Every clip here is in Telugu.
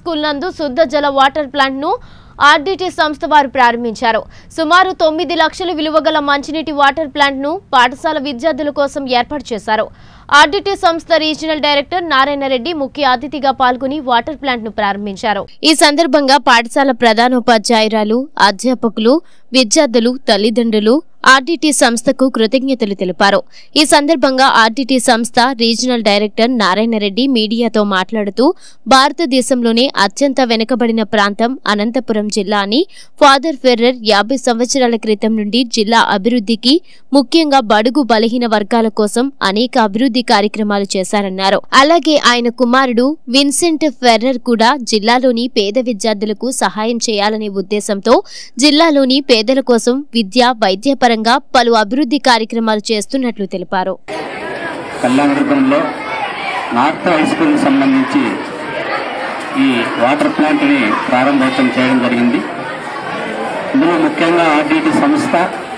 స్కూల్ నందు శుద్ధ జల వాటర్ ప్లాంట్ ను ఆర్డీటీ సంస్థ వారు ప్రారంభించారు సుమారు తొమ్మిది లక్షల విలువ గల మంచినీటి వాటర్ ప్లాంట్ ను పాఠశాల విద్యార్థుల కోసం ఏర్పాటు చేశారు ఆర్డీటీ సంస్థ రీజనల్ డైరెక్టర్ నారాయణరెడ్డి ముఖ్య అతిథిగా పాల్గొని వాటర్ ప్లాంట్ ను ప్రారంభించారు ఈ సందర్భంగా పాఠశాల ప్రధానోపాధ్యాయురాలు అధ్యాపకులు విద్యార్థులు తల్లిదండ్రులు ఆర్డీటీ సంస్థకు కృతజ్ఞతలు తెలిపారు ఈ సందర్భంగా ఆర్డీటీ సంస్థ రీజనల్ డైరెక్టర్ నారాయణరెడ్డి మీడియాతో మాట్లాడుతూ భారతదేశంలోనే అత్యంత వెనుకబడిన ప్రాంతం అనంతపురం జిల్లా అని ఫాదర్ ఫెర్రర్ యాభై సంవత్సరాల క్రితం నుండి జిల్లా అభివృద్ధికి ముఖ్యంగా బడుగు బలహీన వర్గాల కోసం అనేక అభివృద్ధి కార్యక్రమాలు చేశారన్నారు అలాగే ఆయన కుమారుడు విన్సెంట్ ఫెర్రర్ కూడా జిల్లాలోని పేద విద్యార్థులకు సహాయం చేయాలనే ఉద్దేశంతో జిల్లాలోని పేదల కోసం విద్య వైద్యపరంగా పలు అభివృద్ధి కార్యక్రమాలు చేస్తున్నట్లు తెలిపారు కళ్యాణదుర్గంలో నార్త్ హై స్కూల్కి సంబంధించి ఈ వాటర్ ప్లాంట్ని ప్రారంభోత్సవం చేయడం జరిగింది ఇందులో ముఖ్యంగా ఆర్డీటీ సంస్థ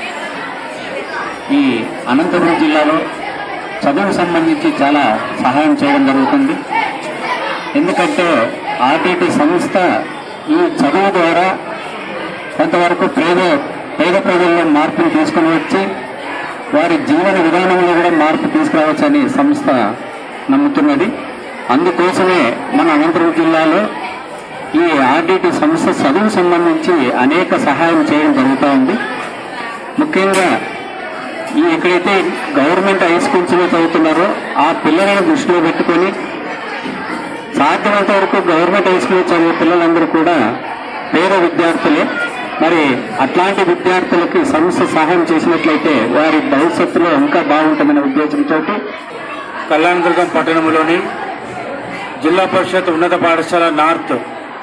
ఈ అనంతపురం జిల్లాలో చదువుకు సంబంధించి చాలా సహాయం చేయడం జరుగుతుంది ఎందుకంటే ఆర్డీటీ సంస్థ ఈ చదువు ద్వారా కొంతవరకు పేద పేద ప్రజల్లో మార్పును తీసుకుని వచ్చి వారి జీవన విధానంలో కూడా మార్పు తీసుకురావచ్చని సంస్థ నమ్ముతున్నది అందుకోసమే మన అనంతపురం జిల్లాలో ఈ ఆర్డీటీ సంస్థ చదువు సంబంధించి అనేక సహాయం చేయడం జరుగుతూ ఉంది ముఖ్యంగా ఈ ఎక్కడైతే గవర్నమెంట్ హై స్కూల్స్లో చదువుతున్నారో ఆ పిల్లలను దృష్టిలో పెట్టుకొని సాధ్యమైనంత వరకు గవర్నమెంట్ హై స్కూల్ చదివే పిల్లలందరూ కూడా పేద విద్యార్థులే మరి అట్లాంటి విద్యార్థులకి సంస్థ సహాయం చేసినట్లయితే వారి భవిష్యత్తులో ఇంకా బాగుంటుందనే ఉద్దేశంతో కళ్యాణదుర్గం పట్టణంలోని జిల్లా పరిషత్ ఉన్నత పాఠశాల నార్త్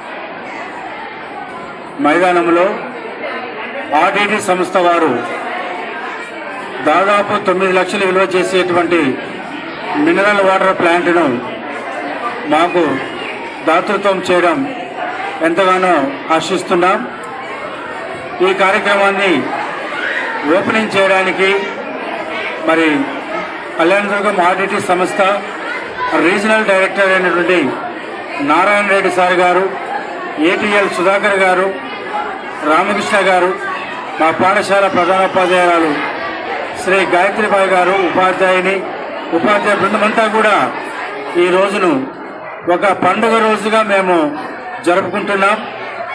మైదానంలో ఆర్డీటీ సంస్థ వారు దాదాపు తొమ్మిది లక్షలు విలువ చేసేటువంటి మినరల్ వాటర్ ప్లాంట్ను మాకు దాతృత్వం చేయడం ఎంతగానో ఆశిస్తున్నాం ఈ కార్యక్రమాన్ని ఓపెనింగ్ చేయడానికి మరి కళ్యాణదుర్గం ఆర్డిటీ సంస్థ రీజనల్ డైరెక్టర్ అయినటువంటి నారాయణ రెడ్డి సార్ గారు ఏటీఎల్ సుధాకర్ గారు రామకృష్ణ గారు మా పాఠశాల ప్రధానోపాధ్యాయురాలు శ్రీ గాయత్రిబాయి గారు ఉపాధ్యాయుని ఉపాధ్యాయ బృందమంతా కూడా ఈ రోజును ఒక పండుగ రోజుగా మేము జరుపుకుంటున్నాం